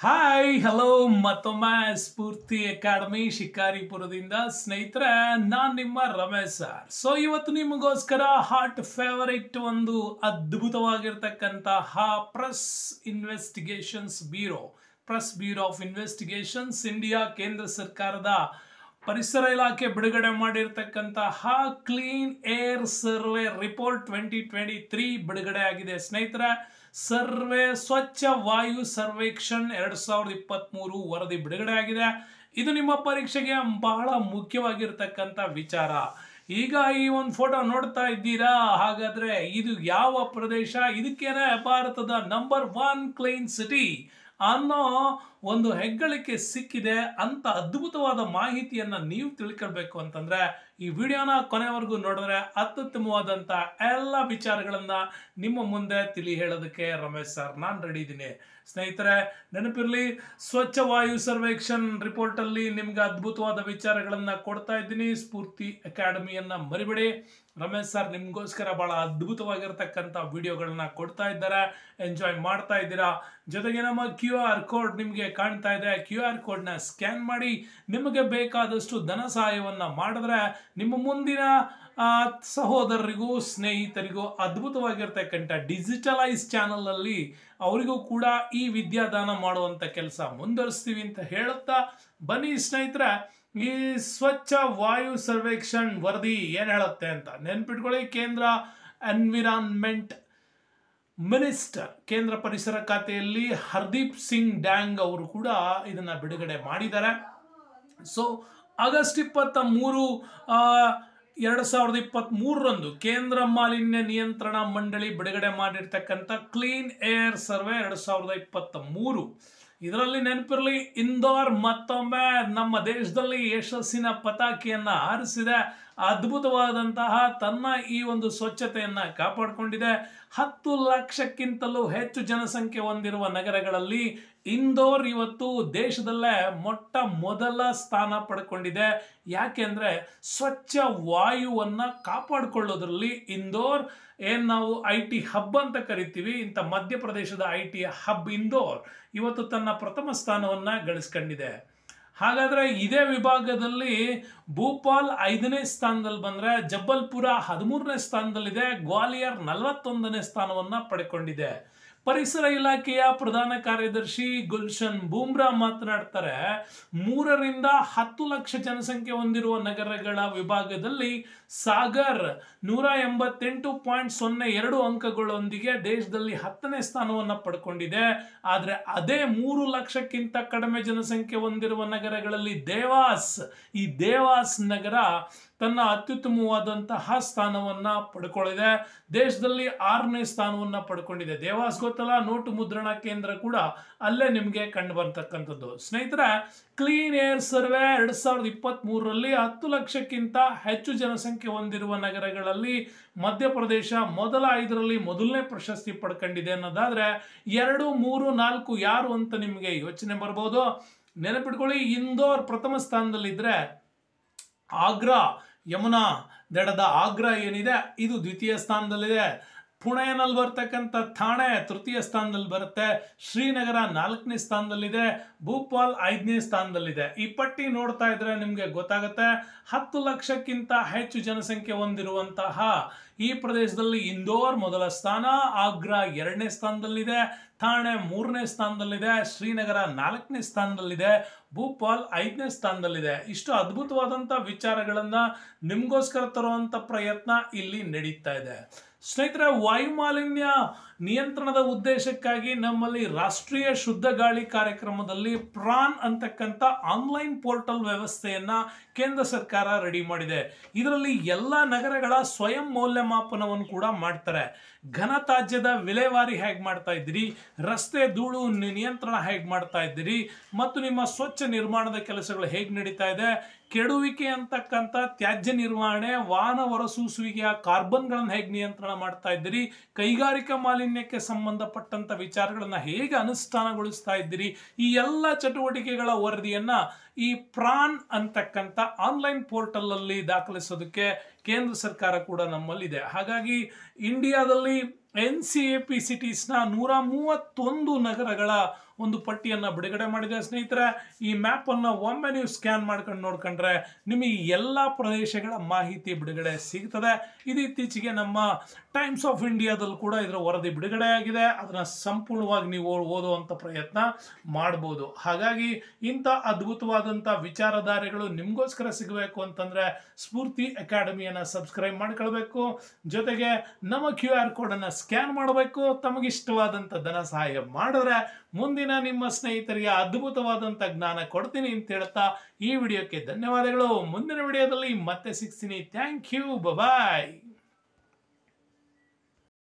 hi hello ಮತ್ತೊಮ್ಮೆ ಸ್ಫೂರ್ತಿ academy ಶಿಕಾರಿಪುರದಿಂದ ಸ್ನೇಹಿತರೆ ನಾನ್ ನಿಮ್ಮ ರಮೇಶ್ ಸರ್ ಸೊ ಇವತ್ತು ನಿಮಗೋಸ್ಕರ ಹಾಟ್ ಫೇವರಿಟ್ ಒಂದು ಅದ್ಭುತವಾಗಿರ್ತಕ್ಕಂತಹ press investigations bureau press bureau of investigations India ಕೇಂದ್ರ ಸರ್ಕಾರದ ಪರಿಸರ ಇಲಾಖೆ ಬಿಡುಗಡೆ ಮಾಡಿರ್ತಕ್ಕಂತಹ clean air survey report twenty twenty three ಬಿಡುಗಡೆ ಆಗಿದೆ ಸ್ನೇಹಿತರೆ ಸರ್ವೆ ಸ್ವಚ್ಛ ವಾಯು ಸರ್ವೇಕ್ಷಣ್ ಎರಡ್ ಸಾವಿರದ ಇಪ್ಪತ್ತ್ ಮೂರು ವರದಿ ಬಿಡುಗಡೆ ಆಗಿದೆ ಇದು ನಿಮ್ಮ ಪರೀಕ್ಷೆಗೆ ಬಹಳ ಮುಖ್ಯವಾಗಿರ್ತಕ್ಕಂಥ ವಿಚಾರ ಈಗ ಈ ಒಂದು ಫೋಟೋ ನೋಡ್ತಾ ಇದ್ದೀರಾ ಹಾಗಾದ್ರೆ ಇದು ಯಾವ ಪ್ರದೇಶ ಇದಕ್ಕೇನೆ ಭಾರತದ ನಂಬರ್ ಒನ್ ಕ್ಲೀನ್ ಸಿಟಿ ಅನ್ನೋ ಒಂದು ಹೆಗ್ಗಳಿಕೆ ಸಿಕ್ಕಿದೆ ಅಂತ ಅದ್ಭುತವಾದ ಮಾಹಿತಿಯನ್ನ ನೀವು ತಿಳ್ಕೊಳ್ಬೇಕು ಅಂತಂದ್ರೆ ಈ ವಿಡಿಯೋನ ಕೊನೆವರೆಗೂ ನೋಡಿದ್ರೆ ಅತ್ಯುತ್ತಮವಾದಂತ ಎಲ್ಲ ವಿಚಾರಗಳನ್ನ ನಿಮ್ಮ ಮುಂದೆ ತಿಳಿ ಹೇಳೋದಕ್ಕೆ ರಮೇಶ್ ಸರ್ ನಾನು ರೆಡಿ ಇದ್ದೀನಿ ಸ್ನೇಹಿತರೆ ನೆನಪಿರ್ಲಿ ಸ್ವಚ್ಛ ವಾಯು ಸರ್ವೇಕ್ಷಣ್ ರಿಪೋರ್ಟ್ ಅಲ್ಲಿ ನಿಮ್ಗೆ ಅದ್ಭುತವಾದ ವಿಚಾರಗಳನ್ನ ಕೊಡ್ತಾ ಇದ್ದೀನಿ ಸ್ಫೂರ್ತಿ ಅಕಾಡೆಮಿಯನ್ನ ಮರಿಬೇಡಿ ರಮೇಶ್ ಸರ್ ನಿಮ್ಗೋಸ್ಕರ ಬಹಳ ಅದ್ಭುತವಾಗಿರ್ತಕ್ಕಂಥ ವಿಡಿಯೋಗಳನ್ನ ಕೊಡ್ತಾ ಇದ್ದಾರೆ ಎಂಜಾಯ್ ಮಾಡ್ತಾ ಇದ್ದೀರಾ ಜೊತೆಗೆ ನಮ್ಮ ಕ್ಯೂ ಆರ್ ಕೋಡ್ ನಿಮಗೆ ಕಾಣ್ತಾ ಇದೆ ಕ್ಯೂ ಆರ್ ಕೋಡ್ನ ಸ್ಕ್ಯಾನ್ ಮಾಡಿ ನಿಮಗೆ ಬೇಕಾದಷ್ಟು ಧನ ಸಹಾಯವನ್ನ ಮಾಡಿದ್ರೆ ನಿಮ್ಮ ಮುಂದಿನ ಆ, ಸಹೋದರರಿಗೂ ಸ್ನೇಹಿತರಿಗೂ ಅದ್ಭುತವಾಗಿರ್ತಕ್ಕಂಥ ಡಿಜಿಟಲೈಸ್ ಚಾನಲ್ ಅಲ್ಲಿ ಅವರಿಗೂ ಕೂಡ ಈ ವಿದ್ಯಾದಾನ ಮಾಡುವಂತ ಕೆಲಸ ಮುಂದುವರಿಸ್ತೀವಿ ಅಂತ ಹೇಳುತ್ತಾ ಬನ್ನಿ ಸ್ನೇಹಿತರೆ ಈ ಸ್ವಚ್ಛ ವಾಯು ಸರ್ವೇಕ್ಷಣ್ ವರದಿ ಏನ್ ಹೇಳುತ್ತೆ ಅಂತ ನೆನ್ಪಿಟ್ಕೊಳ್ಳಿ ಕೇಂದ್ರ ಎನ್ವಿರಾನ್ಮೆಂಟ್ ಮಿನಿಸ್ಟರ್ ಕೇಂದ್ರ ಪರಿಸರ ಖಾತೆಯಲ್ಲಿ ಹರ್ದೀಪ್ ಸಿಂಗ್ ಡ್ಯಾಂಗ್ ಅವರು ಕೂಡ ಇದನ್ನ ಬಿಡುಗಡೆ ಮಾಡಿದ್ದಾರೆ ಸೊ ಆಗಸ್ಟ್ ಇಪ್ಪತ್ತ ಮೂರು ಎರಡು ಸಾವಿರದ ಇಪ್ಪತ್ತ್ ಮೂರರಂದು ಕೇಂದ್ರ ಮಾಲಿನ್ಯ ನಿಯಂತ್ರಣ ಮಂಡಳಿ ಬಿಡುಗಡೆ ಮಾಡಿರ್ತಕ್ಕಂಥ ಕ್ಲೀನ್ ಏರ್ ಸರ್ವೆ ಎರಡು ಸಾವಿರದ ಇಪ್ಪತ್ತ ಮೂರು ಇದರಲ್ಲಿ ನೆನಪಿರಲಿ ಇಂದೋರ್ ಮತ್ತೊಮ್ಮೆ ನಮ್ಮ ದೇಶದಲ್ಲಿ ಯಶಸ್ಸಿನ ಪತಾಕಿಯನ್ನ ಹಾರಿಸಿದೆ ಅದ್ಭುತವಾದಂತಹ ತನ್ನ ಈ ಒಂದು ಸ್ವಚ್ಛತೆಯನ್ನ ಕಾಪಾಡಿಕೊಂಡಿದೆ ಹತ್ತು ಲಕ್ಷಕ್ಕಿಂತಲೂ ಹೆಚ್ಚು ಜನಸಂಖ್ಯೆ ಹೊಂದಿರುವ ನಗರಗಳಲ್ಲಿ ಇಂದೋರ್ ಇವತ್ತು ದೇಶದಲ್ಲೇ ಮೊಟ್ಟ ಮೊದಲ ಸ್ಥಾನ ಪಡ್ಕೊಂಡಿದೆ ಯಾಕೆಂದ್ರೆ ಸ್ವಚ್ಛ ವಾಯುವನ್ನ ಕಾಪಾಡಿಕೊಳ್ಳೋದ್ರಲ್ಲಿ ಇಂದೋರ್ ಏನ್ ನಾವು ಐ ಟಿ ಹಬ್ ಅಂತ ಕರಿತೀವಿ ಇಂಥ ಮಧ್ಯಪ್ರದೇಶದ ಐ ಟಿ ಹಬ್ ಇಂದೋರ್ ಇವತ್ತು ತನ್ನ ಪ್ರಥಮ ಸ್ಥಾನವನ್ನ ಗಳಿಸ್ಕೊಂಡಿದೆ ಹಾಗಾದ್ರೆ ಇದೇ ವಿಭಾಗದಲ್ಲಿ ಭೂಪಾಲ್ ಐದನೇ ಸ್ಥಾನದಲ್ಲಿ ಬಂದ್ರೆ ಜಬ್ಬಲ್ಪುರ ಹದಿಮೂರನೇ ಸ್ಥಾನದಲ್ಲಿದೆ ಗ್ವಾಲಿಯರ್ ನಲವತ್ತೊಂದನೇ ಸ್ಥಾನವನ್ನ ಪಡ್ಕೊಂಡಿದೆ ಪರಿಸರ ಇಲಾಖೆಯ ಪ್ರಧಾನ ಕಾರ್ಯದರ್ಶಿ ಗುಲ್ಶನ್ ಬೂಮ್ರಾ ಮಾತನಾಡ್ತಾರೆ ಮೂರರಿಂದ ಹತ್ತು ಲಕ್ಷ ಜನಸಂಖ್ಯೆ ಹೊಂದಿರುವ ನಗರಗಳ ವಿಭಾಗದಲ್ಲಿ ಸಾಗರ್ ನೂರ ಎಂಬತ್ತೆಂಟು ಪಾಯಿಂಟ್ ಸೊನ್ನೆ ಎರಡು ಅಂಕಗಳೊಂದಿಗೆ ದೇಶದಲ್ಲಿ ಹತ್ತನೇ ಸ್ಥಾನವನ್ನ ಪಡ್ಕೊಂಡಿದೆ ಆದ್ರೆ ಅದೇ ಮೂರು ಲಕ್ಷಕ್ಕಿಂತ ಕಡಿಮೆ ಜನಸಂಖ್ಯೆ ಹೊಂದಿರುವ ನಗರಗಳಲ್ಲಿ ದೇವಾಸ್ ಈ ದೇವಾಸ್ ನಗರ ತನ್ನ ಅತ್ಯುತ್ತಮವಾದಂತಹ ಸ್ಥಾನವನ್ನ ಪಡ್ಕೊಳ್ಳಿದೆ ದೇಶದಲ್ಲಿ ಆರನೇ ಸ್ಥಾನವನ್ನ ಪಡ್ಕೊಂಡಿದೆ ದೇವಾಸ್ ಗೊತ್ತಲ್ಲ ನೋಟು ಮುದ್ರಣ ಕೇಂದ್ರ ಕೂಡ ಅಲ್ಲೇ ನಿಮಗೆ ಕಂಡು ಬರ್ತಕ್ಕಂಥದ್ದು ಸ್ನೇಹಿತರೆ ಕ್ಲೀನ್ ಏರ್ ಸರ್ವೆ ಎರಡ್ ಸಾವಿರದ ಇಪ್ಪತ್ತ್ ಮೂರರಲ್ಲಿ ಹತ್ತು ಲಕ್ಷಕ್ಕಿಂತ ಹೆಚ್ಚು ಜನಸಂಖ್ಯೆ ಹೊಂದಿರುವ ನಗರಗಳಲ್ಲಿ ಮಧ್ಯಪ್ರದೇಶ ಮೊದಲ ಐದರಲ್ಲಿ ಮೊದಲನೇ ಪ್ರಶಸ್ತಿ ಪಡ್ಕೊಂಡಿದೆ ಅನ್ನೋದಾದ್ರೆ ಎರಡು ಮೂರು ನಾಲ್ಕು ಯಾರು ಅಂತ ನಿಮಗೆ ಯೋಚನೆ ಬರ್ಬೋದು ನೆನಪಿಟ್ಕೊಳ್ಳಿ ಇಂದೋರ್ ಪ್ರಥಮ ಸ್ಥಾನದಲ್ಲಿದ್ರೆ ಆಗ್ರಾ ಯಮುನಾ ದಡದ ಆಗ್ರಾ ಏನಿದೆ ಇದು ದ್ವಿತೀಯ ಸ್ಥಾನದಲ್ಲಿದೆ ಪುಣೆನಲ್ಲಿ ಬರ್ತಕ್ಕಂಥ ಥಾಣೆ ತೃತೀಯ ಸ್ಥಾನದಲ್ಲಿ ಬರುತ್ತೆ ಶ್ರೀನಗರ ನಾಲ್ಕನೇ ಸ್ಥಾನದಲ್ಲಿದೆ ಭೂಪಾಲ್ ಐದನೇ ಸ್ಥಾನದಲ್ಲಿದೆ ಈ ಪಟ್ಟಿ ನೋಡ್ತಾ ಇದ್ರೆ ನಿಮ್ಗೆ ಗೊತ್ತಾಗುತ್ತೆ ಹತ್ತು ಲಕ್ಷಕ್ಕಿಂತ ಹೆಚ್ಚು ಜನಸಂಖ್ಯೆ ಹೊಂದಿರುವಂತಹ ಈ ಪ್ರದೇಶದಲ್ಲಿ ಇಂದೋರ್ ಮೊದಲ ಸ್ಥಾನ ಆಗ್ರಾ ಎರಡನೇ ಸ್ಥಾನದಲ್ಲಿದೆ ಥಾಣೆ ಮೂರನೇ ಸ್ಥಾನದಲ್ಲಿದೆ ಶ್ರೀನಗರ ನಾಲ್ಕನೇ ಸ್ಥಾನದಲ್ಲಿದೆ ಭೂಪಾಲ್ ಐದನೇ ಸ್ಥಾನದಲ್ಲಿದೆ ಇಷ್ಟು ಅದ್ಭುತವಾದಂತ ವಿಚಾರಗಳನ್ನ ನಿಮ್ಗೋಸ್ಕರ ತರುವಂತ ಪ್ರಯತ್ನ ಇಲ್ಲಿ ನಡೀತಾ ಇದೆ ಸ್ನೇಹಿತರೆ ವಾಯು ಮಾಲಿನ್ಯ ನಿಯಂತ್ರಣದ ಉದ್ದೇಶಕ್ಕಾಗಿ ನಮ್ಮಲ್ಲಿ ರಾಷ್ಟ್ರೀಯ ಶುದ್ಧ ಗಾಳಿ ಕಾರ್ಯಕ್ರಮದಲ್ಲಿ ಪ್ರಾನ್ ಅಂತಕ್ಕಂಥ ಆನ್ಲೈನ್ ಪೋರ್ಟಲ್ ವ್ಯವಸ್ಥೆಯನ್ನ ಕೇಂದ್ರ ಸರ್ಕಾರ ರೆಡಿ ಮಾಡಿದೆ ಇದರಲ್ಲಿ ಎಲ್ಲ ನಗರಗಳ ಸ್ವಯಂ ಮೌಲ್ಯಮಾಪನವನ್ನು ಕೂಡ ಮಾಡ್ತಾರೆ ಘನತ್ಯಾಜ್ಯದ ವಿಲೇವಾರಿ ಹೇಗೆ ಮಾಡ್ತಾ ಇದ್ದೀರಿ ರಸ್ತೆ ಧೂಳು ನಿ- ನಿಯಂತ್ರಣ ಹೇಗೆ ಮಾಡ್ತಾ ಇದ್ದೀರಿ ಮತ್ತು ನಿಮ್ಮ ಸ್ವಚ್ಛ ನಿರ್ಮಾಣದ ಕೆಲಸಗಳು ಹೇಗೆ ನಡೀತಾ ಇದೆ ಕೆಡುವಿಕೆ ಅಂತಕ್ಕಂಥ ತ್ಯಾಜ್ಯ ನಿರ್ವಹಣೆ ವಾಹನ ಹೊರಸೂಸುವಿಕೆಯ ಕಾರ್ಬನ್ಗಳನ್ನು ಹೇಗೆ ನಿಯಂತ್ರಣ ಮಾಡ್ತಾ ಇದ್ದೀರಿ ಕೈಗಾರಿಕಾ ಮಾಲಿನ್ಯಕ್ಕೆ ಸಂಬಂಧಪಟ್ಟಂತ ವಿಚಾರಗಳನ್ನ ಹೇಗೆ ಅನುಷ್ಠಾನಗೊಳಿಸ್ತಾ ಇದ್ದೀರಿ ಈ ಎಲ್ಲ ಚಟುವಟಿಕೆಗಳ ವರದಿಯನ್ನ ಈ ಪ್ರಾನ್ ಅಂತಕ್ಕಂಥ ಆನ್ಲೈನ್ ಪೋರ್ಟಲ್ ಅಲ್ಲಿ ದಾಖಲಿಸೋದಕ್ಕೆ ಕೇಂದ್ರ ಸರ್ಕಾರ ಕೂಡ ನಮ್ಮಲ್ಲಿದೆ ಹಾಗಾಗಿ ಇಂಡಿಯಾದಲ್ಲಿ ಎನ್ ಸಿ ಎ ಪಿ ಸಿಟೀಸ್ನ ನೂರ ಮೂವತ್ತೊಂದು ನಗರಗಳ ಒಂದು ಪಟ್ಟಿಯನ್ನು ಬಿಡುಗಡೆ ಮಾಡಿದೆ ಸ್ನೇಹಿತರೆ ಈ ಮ್ಯಾಪನ್ನು ಒಮ್ಮೆ ನೀವು ಸ್ಕ್ಯಾನ್ ಮಾಡ್ಕೊಂಡು ನೋಡ್ಕೊಂಡ್ರೆ ನಿಮಗೆ ಎಲ್ಲ ಪ್ರದೇಶಗಳ ಮಾಹಿತಿ ಬಿಡುಗಡೆ ಸಿಗ್ತದೆ ಇದು ಇತ್ತೀಚೆಗೆ ನಮ್ಮ ಟೈಮ್ಸ್ ಆಫ್ ಇಂಡಿಯಾದಲ್ಲಿ ಕೂಡ ಇದರ ವರದಿ ಬಿಡುಗಡೆ ಆಗಿದೆ ಅದನ್ನ ಸಂಪೂರ್ಣವಾಗಿ ನೀವು ಓದುವಂಥ ಪ್ರಯತ್ನ ಮಾಡ್ಬೋದು ಹಾಗಾಗಿ ಇಂಥ ಅದ್ಭುತವಾದಂಥ ವಿಚಾರಧಾರೆಗಳು ನಿಮಗೋಸ್ಕರ ಸಿಗಬೇಕು ಅಂತಂದ್ರೆ ಸ್ಫೂರ್ತಿ ಅಕಾಡೆಮಿಯನ್ನು ಸಬ್ಸ್ಕ್ರೈಬ್ ಮಾಡ್ಕೊಳ್ಬೇಕು ಜೊತೆಗೆ ನಮ್ಮ ಕ್ಯೂ ಆರ್ ಕೋಡನ್ನು ಸ್ಕ್ಯಾನ್ ಮಾಡಬೇಕು ತಮಗಿಷ್ಟವಾದಂಥ ಧನ ಸಹಾಯ ಮಾಡಿದ್ರೆ ಮುಂದಿನ ನಿಮ್ಮ ಸ್ನೇಹಿತರಿಗೆ ಅದ್ಭುತವಾದಂಥ ಜ್ಞಾನ ಕೊಡ್ತೀನಿ ಅಂತ ಹೇಳ್ತಾ ಈ ವಿಡಿಯೋಕ್ಕೆ ಧನ್ಯವಾದಗಳು ಮುಂದಿನ ವಿಡಿಯೋದಲ್ಲಿ ಮತ್ತೆ ಸಿಗ್ತೀನಿ ಥ್ಯಾಂಕ್ ಯು ಬಾಯ್